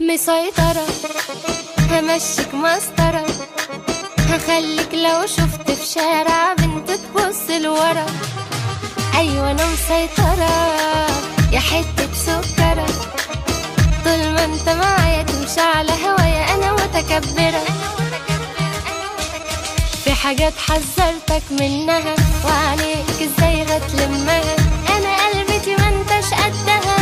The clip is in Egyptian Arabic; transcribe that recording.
مسيطرة همشيك مسطرة هخليك لو شفت في شارع بنت تبص لورا أيوة أنا مسيطرة يا حتة سكرة طول ما انت معايا تمشي على هوايا أنا متكبرة في حاجات حذرتك منها وعليك ازاي هتلمها أنا قلبتي ما انتش قدها